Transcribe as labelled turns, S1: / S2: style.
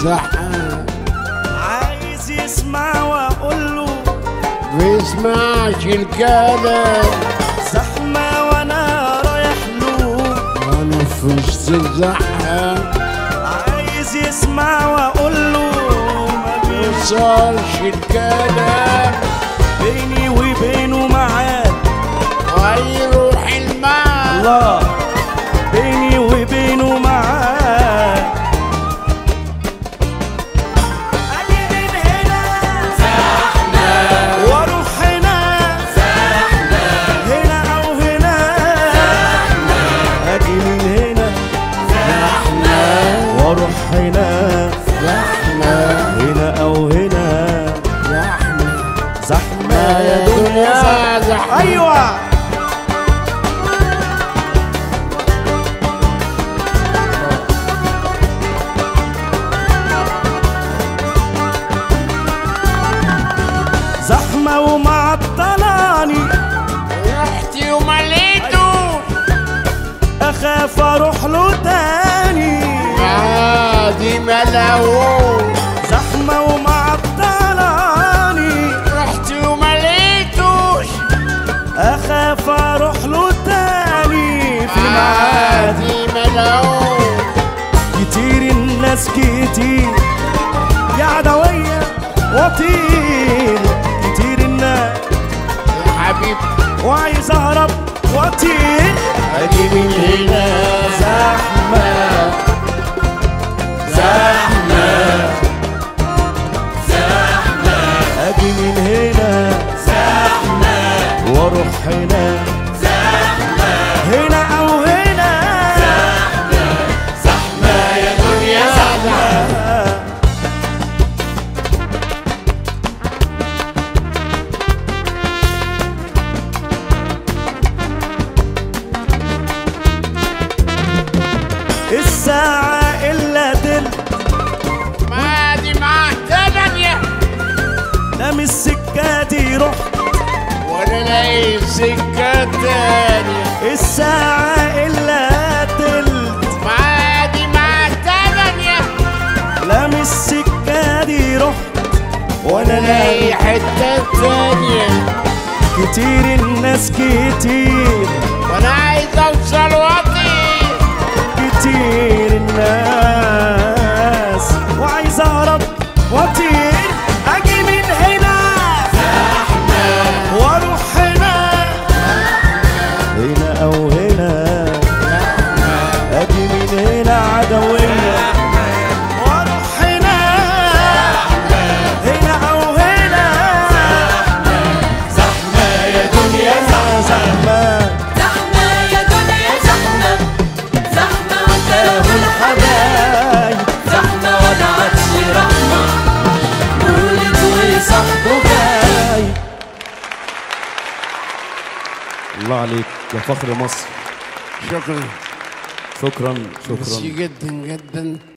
S1: الزحام
S2: عايز يسمع واقول له
S1: بيسمعش الكلام
S2: زحمة وانا رايح له
S1: وانا في وسط الزحام
S2: عايز يسمع واقول له ما
S1: بيوصلش الكلام
S2: بيني وبينه معاد
S1: ويروح المال
S2: الله بيني وبينه معاد أجي من هنا واروح هنا هنا او هنا اجي من هنا واروح هنا
S1: زحمة
S2: هنا او هنا
S1: زحمة
S2: زحمه يا دنيا
S1: يا زحمة
S2: ايوه زحمه ومعطلاني
S1: رحتي ومليته
S2: اخاف اروح له تاني
S1: عادي ملعون
S2: زحمه ومعطلاني
S1: رحتي ومليتوش
S2: اخاف اروح له تاني في ميعاد
S1: عادي ملعون
S2: كتير الناس كتير يا عدوية وطير كتير الناس
S1: يا حبيبي
S2: وعايز اهرب واطير اجي من هنا زحمة زحمة زحمة اجي من هنا زحمة واروح هنا زحمة هنا او هنا زحمة يا دنيا زحمة الساعة إلا تلت
S1: ما دي معاه تمانية
S2: لا من السكة دي رحت
S1: ولا لاقي سكة تانية
S2: الساعة إلا تلت
S1: ما دي معاه تمانية
S2: لا من السكة دي رحت
S1: ولا لاقي حتة تانية
S2: كتير الناس كتير
S1: وانا عايز اوصل واطير
S2: كتير الناس وعايز اهرب واطير اجي من هنا واروح هنا هنا او هنا اجي من هنا عدوية واروح هنا هنا او هنا زحمة يا دنيا زحمة
S3: زحمة يا دنيا زحمة زحمة وانت يا
S2: يا الحبايب
S3: زحمة ولا عادش رحمة ولد وصاحبه
S2: جاي الله عليك يا فخر مصر
S1: شكرا
S2: شكرا
S1: ميرسي
S2: شكرا
S1: جدا جدا